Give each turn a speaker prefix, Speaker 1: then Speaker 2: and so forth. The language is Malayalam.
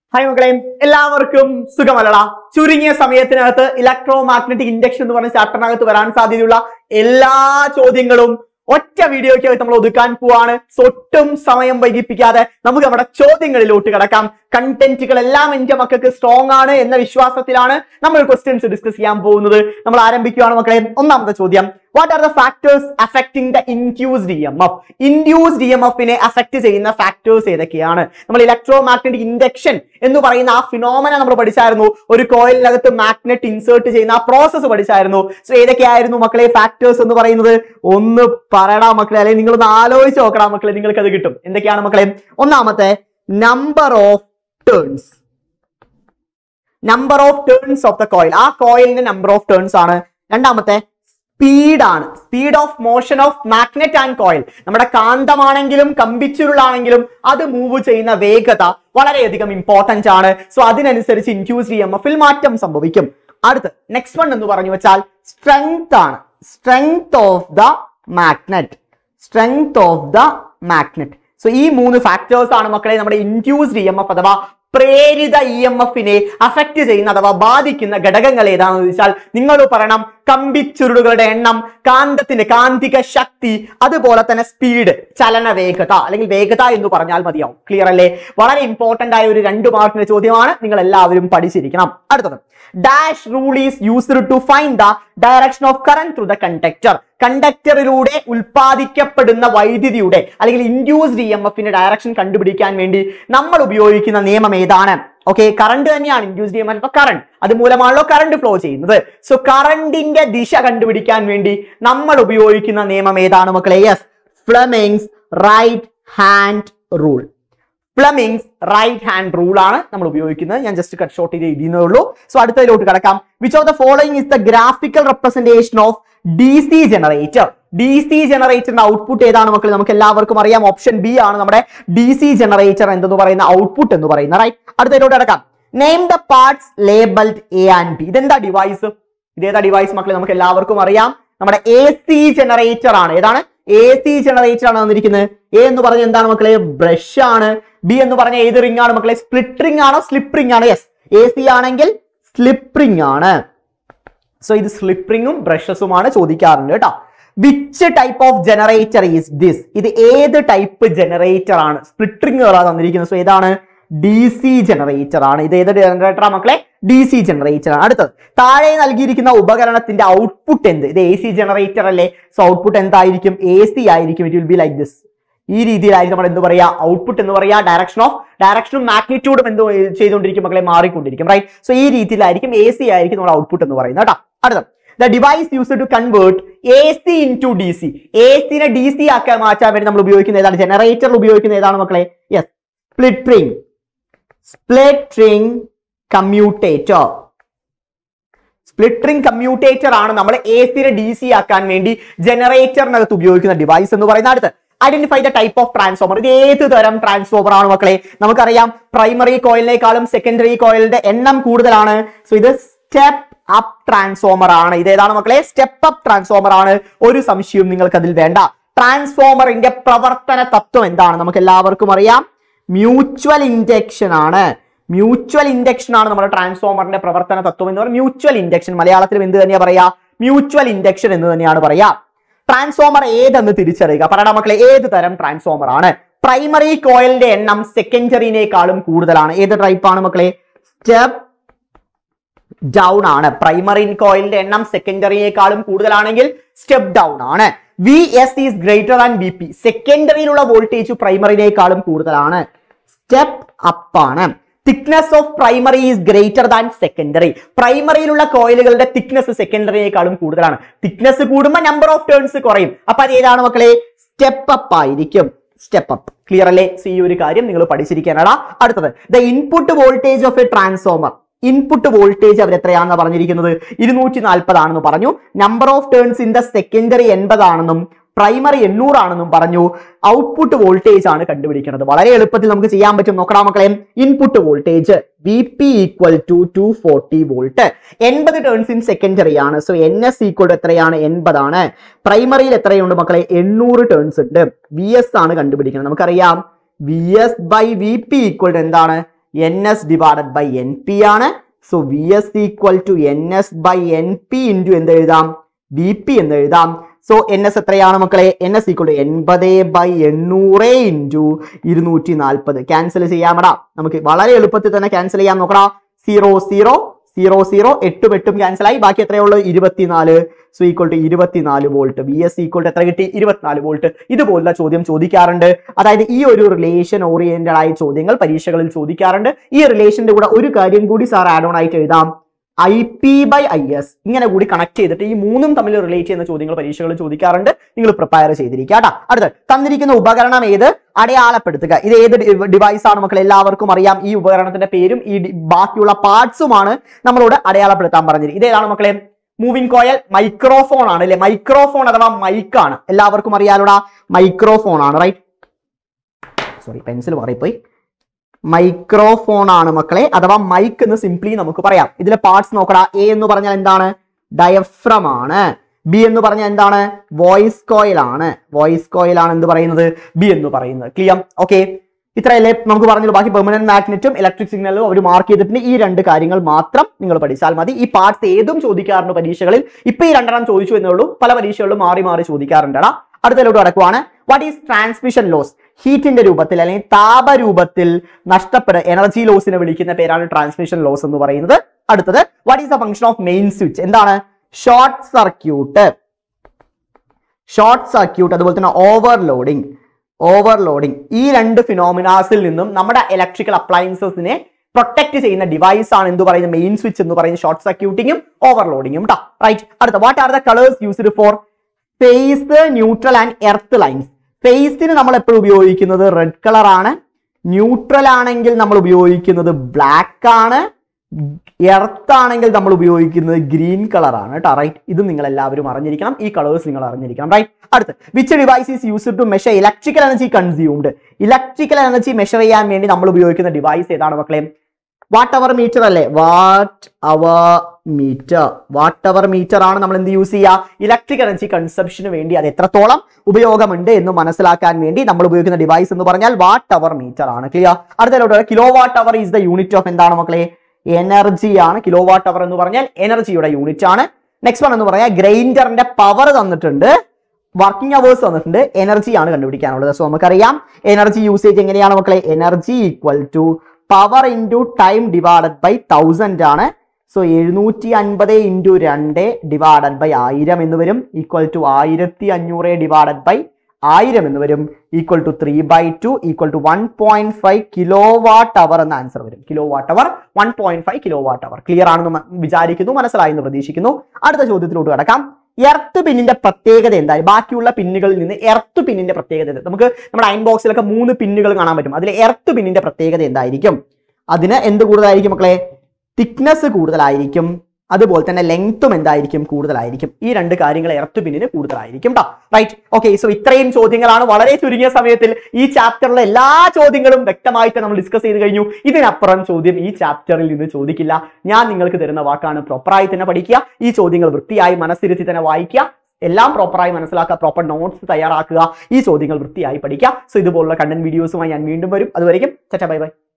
Speaker 1: ഹായ് മക്കളെ എല്ലാവർക്കും സുഖമല്ലടാ ചുരുങ്ങിയ സമയത്തിനകത്ത് ഇലക്ട്രോ മാഗ്നറ്റിക് ഇൻഡക്ഷൻ എന്ന് പറഞ്ഞ ചാപ്റ്ററിനകത്ത് വരാൻ സാധ്യതയുള്ള എല്ലാ ചോദ്യങ്ങളും ഒറ്റ വീഡിയോയ്ക്കകത്ത് നമ്മൾ ഒതുക്കാൻ പോവാണ് So, ഒട്ടും സമയം വൈകിപ്പിക്കാതെ നമുക്ക് നമ്മുടെ ചോദ്യങ്ങളിലോട്ട് കിടക്കാം കണ്ടന്റുകൾ എല്ലാം എന്റെ മക്കൾക്ക് സ്ട്രോങ് ആണ് എന്ന വിശ്വാസത്തിലാണ് നമ്മൾ ക്വസ്റ്റ്യൻസ് ഡിസ്കസ് ചെയ്യാൻ പോകുന്നത് നമ്മൾ ആരംഭിക്കുകയാണ് മക്കളെ ഒന്നാമത്തെ ചോദ്യം what are the factors affecting the induced E M F induced E M എഫിനെ അഫക്ട് ചെയ്യുന്ന ഫാക്ടേഴ്സ് ഏതൊക്കെയാണ് നമ്മൾ ഇലക്ട്രോ മാഗ്നറ്റിക് ഇൻഡക്ഷൻ എന്ന് പറയുന്ന ആ ഫിനോമന നമ്മൾ പഠിച്ചായിരുന്നു ഒരു കോയിലിനകത്ത് മാഗ്നറ്റ് ഇൻസേർട്ട് ചെയ്യുന്ന ആ പ്രോസസ്സ് പഠിച്ചായിരുന്നു സോ ഏതൊക്കെയായിരുന്നു മക്കളെ ഫാക്ടേഴ്സ് എന്ന് പറയുന്നത് ഒന്ന് പറയടാ മക്കളെ അല്ലെങ്കിൽ നിങ്ങളൊന്ന് ആലോചിച്ച് നോക്കടാ മക്കളെ നിങ്ങൾക്ക് അത് കിട്ടും എന്തൊക്കെയാണ് മക്കളെ ഒന്നാമത്തെ number of turns number of turns of the coil ആ കോയിലിന്റെ നമ്പർ ഓഫ് ടേൺസ് ആണ് രണ്ടാമത്തെ സ്പീഡ് ആണ് speed of motion of magnet and coil നമ്മുടെ കാന്തമാണെങ്കിലും കമ്പിച്ചുരുളാണെങ്കിലും അത് മൂവ് ചെയ്യുന്ന വേഗത വളരെയധികം ഇമ്പോർട്ടന്റ് ആണ് സോ അതിനനുസരിച്ച് ഇൻഡ്യൂസ് ഇ എം എഫിൽ മാറ്റം സംഭവിക്കും അടുത്ത് നെക്സ്റ്റ് വൺ എന്ന് പറഞ്ഞു വെച്ചാൽ സ്ട്രെങ്ത് ആണ് strength of the magnet strength of the magnet so ഈ മൂന്ന് ഫാക്ടേഴ്സ് ആണ് മക്കളെ നമ്മുടെ ഇൻഡ്യൂസ്ഡ് ഇ എം എഫ് അഥവാ പ്രേരിത ഇ എം എഫിനെ അഫക്റ്റ് ചെയ്യുന്ന അഥവാ ബാധിക്കുന്ന ഘടകങ്ങൾ ഏതാണെന്ന് ചോദിച്ചാൽ നിങ്ങൾ പറയണം കമ്പിച്ചുരുളുകളുടെ എണ്ണം കാന്തത്തിന്റെ കാന്തിക ശക്തി അതുപോലെ തന്നെ സ്പീഡ് ചലന വേഗത അല്ലെങ്കിൽ വേഗത എന്ന് പറഞ്ഞാൽ മതിയാവും ക്ലിയർ അല്ലേ വളരെ ഇമ്പോർട്ടന്റ് ആയ ഒരു രണ്ട് മാർക്കിന്റെ ചോദ്യമാണ് നിങ്ങൾ എല്ലാവരും പഠിച്ചിരിക്കണം അടുത്തത് dash rule is used to find the direction of current through the conductor കണ്ടക്ടറിലൂടെ ഉൽപ്പാദിക്കപ്പെടുന്ന വൈദ്യുതിയുടെ അല്ലെങ്കിൽ ഇൻഡ്യൂസ്ഡ് ഇ എം എഫിന്റെ ഡയറക്ഷൻ കണ്ടുപിടിക്കാൻ വേണ്ടി നമ്മൾ ഉപയോഗിക്കുന്ന നിയമം ഏതാണ് ഓക്കെ കറണ്ട് തന്നെയാണ് induced E M F current അത് മൂലമാണല്ലോ കറണ്ട് ഫ്ലോ ചെയ്യുന്നത് സോ കറണ്ടിന്റെ ദിശ കണ്ടുപിടിക്കാൻ വേണ്ടി നമ്മൾ ഉപയോഗിക്കുന്ന നിയമം ഏതാണ് മക്കളെ yes Fleming's right hand rule Fleming's right hand rule ആണ് നമ്മൾ ഉപയോഗിക്കുന്നത് ഞാൻ ജസ്റ്റ് കട്ട് ഷോർട്ട് ചെയ്ത് എഴുതിയേ ഉള്ളൂ സോ അടുത്തതിലോട്ട് കിടക്കാം which of the following is the graphical representation of D C generator D C ജനറേറ്ററിന്റെ ഔട്ട്പുട്ട് ഏതാണ് മക്കൾ നമുക്ക് എല്ലാവർക്കും അറിയാം ഓപ്ഷൻ ബി ആണ് നമ്മുടെ ഡി സി ജനറേറ്റർ എന്തെന്ന് പറയുന്ന ഔട്ട്പുട്ട് എന്ന് പറയുന്ന റൈറ്റ് അടുത്തതിലോട്ട് കിടക്കാം name the parts labelled A and B ഇതെന്താ ഡിവൈസ് ഇതേതാ ഡിവൈസ് മക്കളെ നമുക്ക് എല്ലാവർക്കും അറിയാം നമ്മുടെ എ സി ജനറേറ്റർ ആണ് ഏതാണ് എ സി ജനറേറ്റർ ആണ് വന്നിരിക്കുന്നത് എ എന്ന് പറഞ്ഞ എന്താണ് മക്കളെ ബ്രഷ് ആണ് ബി എന്ന് പറഞ്ഞ ഏത് റിംഗ് ആണ് മക്കളെ സ്പ്ലിറ്റ് റിംഗ് ആണോ സ്ലിപ്പ് റിംഗ് ആണ് യെസ് എ സി ആണെങ്കിൽ സ്ലിപ്പ് റിംഗ് ആണ് സോ ഇത് സ്ലിപ്പ് റിംഗും ബ്രഷസുമാണ് ചോദിക്കാറുണ്ട് കേട്ടോ which type of generator is this ഇത് ഏത് ടൈപ്പ് ജനറേറ്റർ ആണ് സ്പ്ലിറ്റ് റിംഗ് തന്നിരിക്കുന്നത് സോ ഏതാണ് ഡി സി ജനറേറ്റർ ആണ് ഇത് ഏത് ജനറേറ്റർ മക്കളെ ഡി സി ജനറേറ്റർ ആണ് അടുത്തത് താഴെ നൽകിയിരിക്കുന്ന ഉപകരണത്തിന്റെ ഔട്ട്പുട്ട് എന്ത് ഇത് എ സി ജനറേറ്റർ അല്ലേ സോ ഔട്ട്പുട്ട് എന്തായിരിക്കും എ സി ആയിരിക്കും it will be like this ഈ രീതിയിലായിരിക്കും നമ്മൾ എന്ത് പറയാ ഔട്ട്പുട്ട് എന്ന് പറയാ ഡയറക്ഷൻ ഓഫ് ഡയറക്ഷനും മാഗ്നിറ്റ്യൂഡും എന്ത് ചെയ്തുകൊണ്ടിരിക്കും മക്കളെ മാറിക്കൊണ്ടിരിക്കും റൈറ്റ് സോ ഈ രീതിയിലായിരിക്കും എ സി ആയിരിക്കും നമ്മുടെ ഔട്ട്പുട്ട് എന്ന് പറയുന്നത് കേട്ടോ അടുത്ത the device use to convert A C into D C A സിനെ ഡി സി ആക്കാൻ മാറ്റാൻ വേണ്ടി നമ്മൾ ഉപയോഗിക്കുന്ന ഏതാണ് ജനറേറ്ററിൽ ഉപയോഗിക്കുന്ന ഏതാണ് മക്കളെ yes split ring split ring commutator split ring commutator ആണ് നമ്മൾ എ സിനെ ഡി സി ആക്കാൻ വേണ്ടി ജനറേറ്ററിനകത്ത് ഉപയോഗിക്കുന്ന ഡിവൈസ് എന്ന് പറയുന്ന അടുത്ത് identify the type of transformer ഇത് ഏത് തരം ട്രാൻസ്ഫോമർ ആണ് മക്കളെ നമുക്കറിയാം പ്രൈമറി കോയിലിനേക്കാളും സെക്കൻഡറി കോയിലിന്റെ എണ്ണം കൂടുതലാണ് സോ ഇത് സ്റ്റെപ്പ് അപ്പ് ട്രാൻസ്ഫോമർ ആണ് ഇത് ഏതാണ് മക്കളെ സ്റ്റെപ്പ് അപ്പ് ട്രാൻസ്ഫോമർ ആണ് ഒരു സംശയവും നിങ്ങൾക്ക് അതിൽ വേണ്ട ട്രാൻസ്ഫോമറിന്റെ പ്രവർത്തന തത്വം എന്താണ് നമുക്ക് എല്ലാവർക്കും അറിയാം മ്യൂച്വൽ ഇൻഡക്ഷൻ ആണ് മ്യൂച്വൽ ഇൻഡക്ഷൻ ആണ് നമ്മുടെ ട്രാൻസ്ഫോമറിന്റെ പ്രവർത്തന തത്വം എന്ന് പറയുന്നത് മ്യൂച്വൽ ഇൻഡക്ഷൻ മലയാളത്തിലും എന്ത് തന്നെയാ പറയാ മ്യൂച്വൽ ഇൻഡക്ഷൻ എന്ന് തന്നെയാണ് പറയാ ട്രാൻസ്ഫോമർ ഏതെന്ന് തിരിച്ചറിയുക പറയണ മക്കളെ ഏത് തരം ട്രാൻസ്ഫോമർ ആണ് പ്രൈമറി കോയിലിന്റെ എണ്ണം സെക്കൻഡറിനേക്കാളും കൂടുതലാണ് ഏത് ടൈപ്പ് ആണ് മക്കളെ സ്റ്റെപ്പ് ഡൗൺ ആണ് പ്രൈമറി കോയിലിന്റെ എണ്ണം സെക്കൻഡറിയേക്കാളും കൂടുതലാണെങ്കിൽ സ്റ്റെപ്പ് ഡൗൺ ആണ് V S is greater than V P സെക്കൻഡറിയിലുള്ള വോൾട്ടേജ് പ്രൈമറിനേക്കാളും കൂടുതലാണ് സ്റ്റെപ്പ് അപ്പ് ആണ് thickness of primary is greater than secondary പ്രൈമറിയിലുള്ള കോയിലുകളുടെ തിക്നെസ് സെക്കൻഡറിയേക്കാളും കൂടുതലാണ് തിക്നെസ് കൂടുമ്പോൾ നമ്പർ ഓഫ് ടേൺസ് കുറയും അപ്പൊ അത് ഏതാണ് മക്കളെ സ്റ്റെപ്പ് അപ്പ് ആയിരിക്കും സ്റ്റെപ്പ് അപ്പ് ക്ലിയർ അല്ലേ സോ ഈ ഒരു കാര്യം നിങ്ങൾ പഠിച്ചിരിക്കാനാണ് അടുത്തത് the input voltage of a transformer input voltage അവർ എത്രയാണെന്ന് പറഞ്ഞിരിക്കുന്നത് ഇരുന്നൂറ്റി നാൽപ്പതാണെന്ന് പറഞ്ഞു number of turns in the secondary എൺപതാണെന്നും പ്രൈമറി എണ്ണൂറാണെന്നും പറഞ്ഞു ഔട്ട്പുട്ട് വോൾട്ടേജ് ആണ് കണ്ടുപിടിക്കുന്നത് വളരെ എളുപ്പത്തിൽ നമുക്ക് ചെയ്യാൻ പറ്റും നോക്കടാ മക്കളെ input voltage V P equal to two forty volt എൺപത് ടേൺസ് ഇൻ സെക്കൻഡറി ആണ് so N S equal to എത്രയാണ് എൺപതാണ് പ്രൈമറിയിൽ എത്രയുണ്ട് മക്കളെ എണ്ണൂറ് ടേൺസ് ഉണ്ട് വി എസ് ആണ് കണ്ടുപിടിക്കുന്നത് നമുക്കറിയാം V S by V P equal to എന്താണ് N S divided by N P ആണ് so V S equal to N S by N P into എന്ത് എഴുതാം വി പി എന്ന് എഴുതാം സോ എൻ എസ് എത്രയാണ് മക്കളെ എൻ എസ് ഈക്വൽ ടു എൺപത് ബൈ എണ്ണൂറ് ഇൻറ്റു ഇരുന്നൂറ്റി നാൽപ്പത് ക്യാൻസൽ ചെയ്യാമടാ നമുക്ക് വളരെ എളുപ്പത്തിൽ തന്നെ ക്യാൻസൽ ചെയ്യാൻ നോക്കടാ സീറോ സീറോ സീറോ സീറോ എട്ടും എട്ടും ക്യാൻസൽ ആയി ബാക്കി എത്രയേ ഉള്ളൂ ഇരുപത്തിനാല് സോ ഈക്വൽ ടു ഇരുപത്തിനാല് volt V S equal to എത്ര കിട്ടി ഇരുപത്തിനാല് വോൾട്ട് ഇതുപോലുള്ള ചോദ്യം ചോദിക്കാറുണ്ട് അതായത് ഈ ഒരു റിലേഷൻ ഓറിയന്റഡ് ആയ ചോദ്യങ്ങൾ പരീക്ഷകളിൽ ചോദിക്കാറുണ്ട് ഈ റിലേഷന്റെ കൂടെ ഒരു കാര്യം കൂടി സാർ ആഡ് ഓൺ ആയിട്ട് എഴുതാം I P by I S ഇങ്ങനെ കൂടി കണക്ട് ചെയ്തിട്ട് ഈ മൂന്നും തമ്മിൽ റിലേറ്റ് ചെയ്യുന്ന ചോദ്യങ്ങൾ പരീക്ഷകളിൽ ചോദിക്കാറുണ്ട് നിങ്ങൾ പ്രിപ്പയർ ചെയ്തിരിക്കുക കേട്ടോ അടുത്ത തന്നിരിക്കുന്ന ഉപകരണം ഏത് അടയാളപ്പെടുത്തുക ഇത് ഏത് ഡിവൈസ് ആണ് മക്കൾ എല്ലാവർക്കും അറിയാം ഈ ഉപകരണത്തിന്റെ പേരും ഈ ഡി- ബാക്കിയുള്ള പാർട്സുമാണ് നമ്മളോട് അടയാളപ്പെടുത്താൻ പറഞ്ഞിരിക്കുന്നത് ഇതേതാണ് മക്കളെ മൂവിംഗ് കോയൽ മൈക്രോഫോൺ ആണ് അല്ലെ മൈക്രോഫോൺ അഥവാ മൈക്കാണ് എല്ലാവർക്കും അറിയാലോടാ മൈക്രോഫോൺ ആണ് റൈറ്റ് സോറി പെൻസിൽ മാറിപ്പോയി മൈക്രോഫോൺ ആണ് മക്കളെ അഥവാ മൈക്ക് എന്ന് സിംപ്ലി നമുക്ക് പറയാം ഇതിലെ പാർട്സ് നോക്കടാ എ എന്ന് പറഞ്ഞാൽ എന്താണ് ഡയഫ്രം ആണ് ബി എന്ന് പറഞ്ഞാൽ എന്താണ് വോയിസ് കോയിൽ ആണ് വോയിസ് കോയിൽ ആണ് എന്ത് പറയുന്നത് ബി എന്ന് പറയുന്നത് ക്ലിയർ ഓക്കെ ഇത്രയല്ലേ നമുക്ക് പറഞ്ഞുള്ളൂ ബാക്കി പെർമനന്റ് മാഗ്നറ്റും ഇലക്ട്രിക് സിഗ്നലും അവർ മാർക്ക് ചെയ്തിട്ടുണ്ട് ഈ രണ്ട് കാര്യങ്ങൾ മാത്രം നിങ്ങൾ പഠിച്ചാൽ മതി ഈ പാർട്സ് ഏതും ചോദിക്കാറുണ്ട് പരീക്ഷകളിൽ ഇപ്പൊ ഈ രണ്ടെണ്ണം ചോദിച്ചു എന്നേ ഉള്ളൂ പല പരീക്ഷകളിലും മാറി മാറി ചോദിക്കാറുണ്ടടാ അടുത്തതിലോട്ട് കിടക്കുവാണ് വാട്ട് ഈസ് ട്രാൻസ്മിഷൻ ലോസ് ഹീറ്റിന്റെ രൂപത്തിൽ അല്ലെങ്കിൽ താപരൂപത്തിൽ നഷ്ടപ്പെട എനർജി ലോസിനെ വിളിക്കുന്ന പേരാണ് ട്രാൻസ്മിഷൻ ലോസ് എന്ന് പറയുന്നത് അടുത്തത് what is the function of main switch എന്താണ് ഷോർട്ട് സർക്യൂട്ട് ഷോർട്ട് സർക്യൂട്ട് അതുപോലെ തന്നെ ഓവർലോഡിങ് ഓവർലോഡിങ് ഈ രണ്ട് ഫിനോമിനാസിൽ നിന്നും നമ്മുടെ ഇലക്ട്രിക്കൽ അപ്ലയൻസസിനെ പ്രൊട്ടക്ട് ചെയ്യുന്ന ഡിവൈസ് ആണ് എന്ത് പറയുന്നത് മെയിൻ സ്വിച്ച് എന്ന് പറയുന്നത് ഷോർട്ട് സർക്യൂട്ടിങ്ങും ഓവർലോഡിങ്ങും കേട്ടോ റൈറ്റ് അടുത്ത what are the colours used for phase neutral and earth lines ഫേസിന് നമ്മൾ എപ്പോഴും ഉപയോഗിക്കുന്നത് റെഡ് കളർ ആണ് ന്യൂട്രൽ ആണെങ്കിൽ നമ്മൾ ഉപയോഗിക്കുന്നത് ബ്ലാക്ക് ആണ് എർത്ത് ആണെങ്കിൽ നമ്മൾ ഉപയോഗിക്കുന്നത് ഗ്രീൻ കളർ ആണ് കേട്ടോ റൈറ്റ് ഇത് നിങ്ങൾ എല്ലാവരും അറിഞ്ഞിരിക്കണം ഈ കളേഴ്സ് നിങ്ങൾ അറിഞ്ഞിരിക്കണം റൈറ്റ് അടുത്ത് which device is used to measure electrical energy consumed electrical energy measure ചെയ്യാൻ വേണ്ടി നമ്മൾ ഉപയോഗിക്കുന്ന ഡിവൈസ് ഏതാണ് മക്കളെ വാട്ട് അവർ മീറ്റർ അല്ലേ watt hour meter watt hour meter ആണ് നമ്മൾ എന്ത് യൂസ് ചെയ്യുക ഇലക്ട്രിക് എനർജി കൺസപ്ഷന് വേണ്ടി അത് എത്രത്തോളം ഉപയോഗമുണ്ട് എന്ന് മനസ്സിലാക്കാൻ വേണ്ടി നമ്മൾ ഉപയോഗിക്കുന്ന ഡിവൈസ് എന്ന് പറഞ്ഞാൽ വാട്ട് അവർ മീറ്റർ ആണ് ക്ലിയർ അടുത്തതിലോട്ട് kilo watt hour is the unit of എന്താണ് മക്കളെ എനർജി ആണ് കിലോ വാട്ട് അവർ എന്ന് പറഞ്ഞാൽ എനർജിയുടെ യൂണിറ്റ് ആണ് നെക്സ്റ്റ് വൺ എന്ന് പറഞ്ഞാൽ ഗ്രൈൻഡറിന്റെ പവർ തന്നിട്ടുണ്ട് വർക്കിംഗ് അവേഴ്സ് തന്നിട്ടുണ്ട് എനർജി ആണ് കണ്ടുപിടിക്കാനുള്ളത് സോ നമുക്കറിയാം എനർജി യൂസേജ് എങ്ങനെയാണ് മക്കളെ energy equal to power into time divided by thousand ആണ് സോ എഴുന്നൂറ്റി അൻപത് ഇൻറ്റു രണ്ട് ഡിവൈഡഡ് ബൈ ആയിരം എന്ന് വരും ഈക്വൽ ടു ആയിരത്തി അഞ്ഞൂറ് ഡിവൈഡഡ് ബൈ ആയിരം എന്ന് വരും equal to three by two equal to one point five kilo watt hour എന്ന ആൻസർ വരും kilo watt hour one point five kilo watt hour clear ആണെന്ന് മ- വിചാരിക്കുന്നു മനസ്സിലായി എന്ന് പ്രതീക്ഷിക്കുന്നു അടുത്ത ചോദ്യത്തിലോട്ട് കിടക്കാം എർത്ത് പിന്നിന്റെ പ്രത്യേകത എന്തായി ബാക്കിയുള്ള പിന്നുകളിൽ നിന്ന് എർത്ത് പിന്നിന്റെ പ്രത്യേകത എന്ത്? നമുക്ക് നമ്മുടെ അയൺ ബോക്സിലൊക്കെ മൂന്ന് പിന്നുകൾ കാണാൻ പറ്റും അതിൽ എർത്ത് പിന്നിന്റെ പ്രത്യേകത എന്തായിരിക്കും അതിന് എന്ത് കൂടുതലായിരിക്കും മക്കളെ തിക്നെസ് കൂടുതലായിരിക്കും അതുപോലെ തന്നെ ലെങ്ത്തും എന്തായിരിക്കും കൂടുതലായിരിക്കും ഈ രണ്ട് കാര്യങ്ങൾ എർത്ത് പിന്നിന് കൂടുതലായിരിക്കും കേട്ടോ റൈറ്റ് ഓക്കെ സോ ഇത്രയും ചോദ്യങ്ങളാണ് വളരെ ചുരുങ്ങിയ സമയത്തിൽ ഈ ചാപ്റ്ററിലെ എല്ലാ ചോദ്യങ്ങളും വ്യക്തമായിട്ട് നമ്മൾ ഡിസ്കസ് ചെയ്ത് കഴിഞ്ഞു ഇതിനപ്പുറം ചോദ്യം ഈ ചാപ്റ്ററിൽ നിന്ന് ചോദിക്കില്ല ഞാൻ നിങ്ങൾക്ക് തരുന്ന വാക്കാണ് പ്രോപ്പറായി തന്നെ പഠിക്കുക ഈ ചോദ്യങ്ങൾ വൃത്തിയായി മനസ്സിരുത്തി തന്നെ വായിക്കുക എല്ലാം പ്രോപ്പറായി മനസ്സിലാക്കുക പ്രോപ്പർ നോട്ട്സ് തയ്യാറാക്കുക ഈ ചോദ്യങ്ങൾ വൃത്തിയായി പഠിക്കുക സോ ഇതുപോലുള്ള കണ്ടന്റ് വീഡിയോസുമായി ഞാൻ വീണ്ടും വരും അതുവരെയും ബൈ ബൈ